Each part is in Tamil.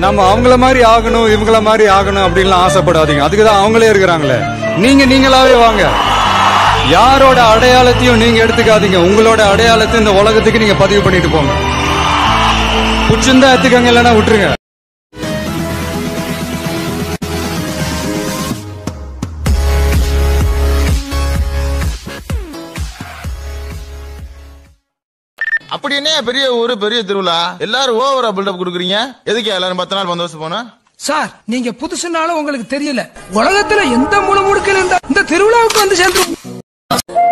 நம்ம அவங்கள மாதிரி ஆகணும் இவங்கள மாதிரி ஆகணும் அப்படின்லாம் ஆசைப்படாதீங்க அதுக்கு தான் அவங்களே இருக்கிறாங்களே நீங்க நீங்களாவே வாங்க யாரோட அடையாளத்தையும் நீங்க எடுத்துக்காதீங்க உங்களோட அடையாளத்தை இந்த உலகத்துக்கு நீங்க பதிவு பண்ணிட்டு போங்க பிடிச்சிருந்தா எடுத்துக்கங்க இல்லைன்னா விட்டுருங்க அப்படி என்ன பெரிய ஊரு பெரிய திருவிழா எல்லாரும் ஓவரா பில்டப் கொடுக்குறீங்க எதுக்கு எல்லாரும் பத்து நாள் பந்தோபஸ்து போனா சார் நீங்க புதுசுனாலும் உங்களுக்கு தெரியல உலகத்துல எந்த முழு முடுக்கில் இருந்தா இந்த திருவிழாவுக்கு வந்து சேர்ந்து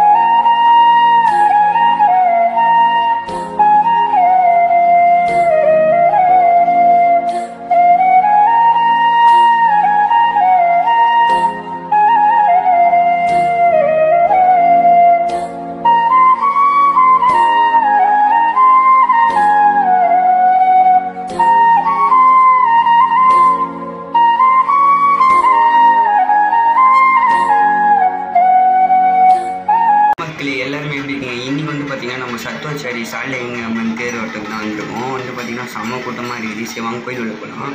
மக்களே எல்லாருமே எப்படி இருக்கீங்க இன்னைக்கு வந்து பார்த்தீங்கன்னா நம்ம சத்துவாச்சாரி சாலைங்க அம்மன் தேர் ஓட்டத்துக்கு தான் வந்திருக்கோம் வந்து பார்த்தீங்கன்னா செம்ம கூட்டமாக இருக்குது சரி வாங்க கோயில் உள்ள போகலாம்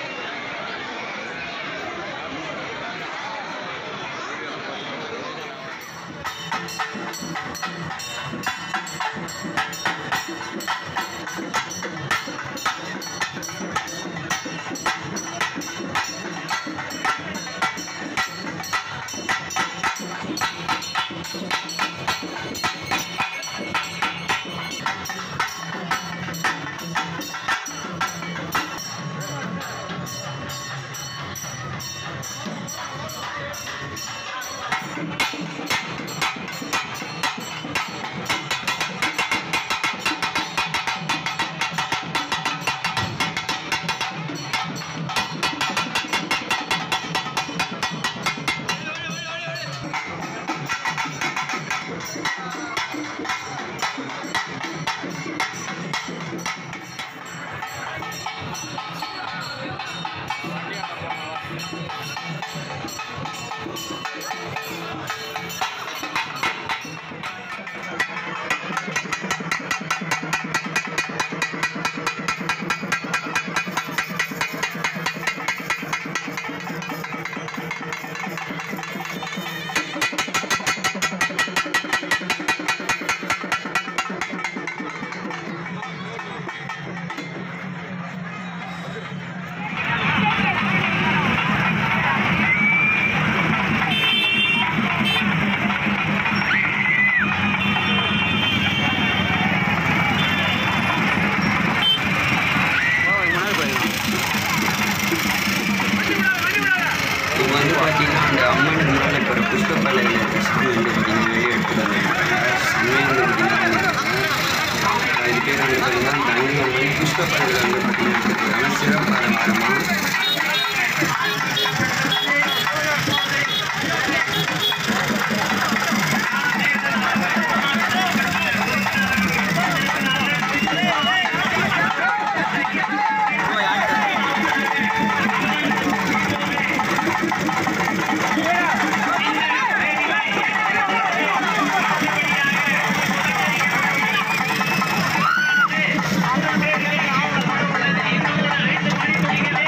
இப்போ வந்து பார்த்தீங்கன்னா அந்த அம்மனுக்கு முன்னால் இப்போ ஒரு புஷ்ப பல்லவியில் இருக்க சாமி வந்து பார்த்தீங்கன்னா வெளியே எடுத்துட்டு வந்துருக்காங்க செம்மையாக வந்து பார்த்தீங்கன்னா பண்ணியிருக்காங்க இது பேர் வந்து பார்த்தீங்கன்னா கங்கை வந்து புஷ்ப பல்லவியில் வந்து பார்த்தீங்கன்னா எடுத்துருக்காங்க சிறப்பு அலங்காரமாக Thank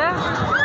இது